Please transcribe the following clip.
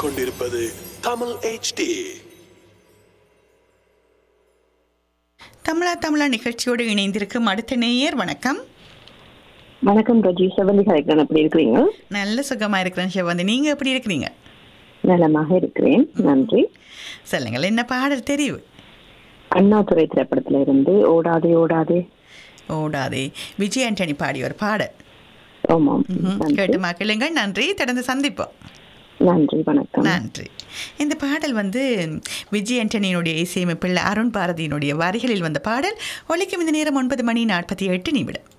கேட்டுக்கொண்டிருப்பது தமிழ் HD தமிழா தமிழா நிகழ்ச்சியோடு இணைந்திருக்கும் அடுத்த நேயர் வணக்கம் வணக்கம் ரஜி செவந்தி கலைக்கிறேன் எப்படி இருக்கிறீங்க நல்ல சுகமா இருக்கிறேன் சிவந்தி நீங்க எப்படி இருக்கிறீங்க நலமாக இருக்கிறேன் நன்றி சொல்லுங்கள் என்ன பாடல் தெரிவு அண்ணாதுரை திரைப்படத்துல இருந்து ஓடாதே ஓடாதே ஓடாதே விஜய் ஆண்டனி பாடிய ஒரு பாடல் ஆமாம் ம்ஹும். நன்றி கேட்டு மக்களுங்கள் நன்றி தொடர்ந்து சந்திப்போம் நன்றி வணக்கம் நன்றி இந்த பாடல் வந்து விஜய் ஆண்டனியினுடைய இசையமைப்பில் அருண் பாரதியினுடைய வரிகளில் வந்த பாடல் ஒலிக்கும் இந்த நேரம் ஒன்பது மணி நாற்பத்தி எட்டு நிமிடம்